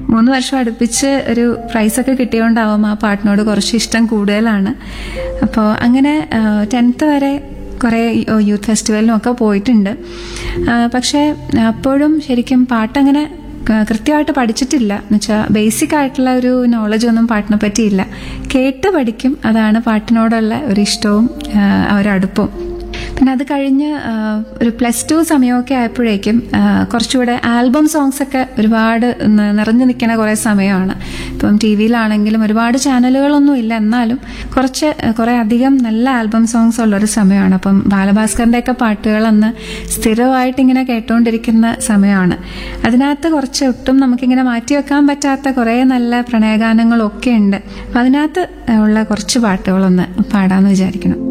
മൂന്ന് വർഷം അടുപ്പിച്ച് ഒരു പ്രൈസൊക്കെ കിട്ടിയോണ്ടാവും ആ പാട്ടിനോട് കുറച്ച് ഇഷ്ടം കൂടുതലാണ് അപ്പോൾ അങ്ങനെ ടെൻത്ത് വരെ കുറേ യൂത്ത് ഫെസ്റ്റിവലിനും ഒക്കെ പോയിട്ടുണ്ട് ആ, പക്ഷേ അപ്പോഴും ശരിക്കും പാട്ടങ്ങനെ ക- കൃത്യമായിട്ട് പഠിച്ചിട്ടില്ല എന്നുവെച്ചാൽ ബേസിക് ആയിട്ടുള്ള ഒരു നോളജ് ഒന്നും പാട്ടിനെ പറ്റിയില്ല കേട്ട് പഠിക്കും അതാണ് പാട്ടിനോടുള്ള ഒരു ഇഷ്ടവും ആ, ആ ഒരു അടുപ്പവും പിന്നെ അത് കഴിഞ്ഞ് ആ, ഒരു പ്ലസ് ടു സമയമൊക്കെ ആയപ്പോഴേക്കും ആ, കുറച്ചുകൂടെ ആൽബം സോങ്സ് ഒക്കെ ഒരുപാട് ന- നിറഞ്ഞു നിൽക്കുന്ന കുറേ സമയമാണ് ഇപ്പം ടി വിയിലാണെങ്കിലും ഒരുപാട് ചാനലുകളൊന്നും ഇല്ല എന്നാലും കുറച്ച് ആ, കുറേ അധികം നല്ല ആൽബം സോങ്സ് ഉള്ളൊരു സമയമാണ് അപ്പം ബാലഭാസ്കറിന്റെ ഒക്കെ പാട്ടുകൾ അന്ന് സ്ഥിരമായിട്ട് ഇങ്ങനെ കേട്ടുകൊണ്ടിരിക്കുന്ന സമയമാണ് അതിനകത്ത് കുറച്ച് ഒട്ടും നമുക്കിങ്ങനെ മാറ്റി വെക്കാൻ പറ്റാത്ത കുറേ നല്ല പ്രണയഗാനങ്ങളൊക്കെ ഉണ്ട് അപ്പം അതിനകത്ത് ഉള്ള കുറച്ച് പാട്ടുകളൊന്ന് പാടാമെന്ന് വിചാരിക്കണം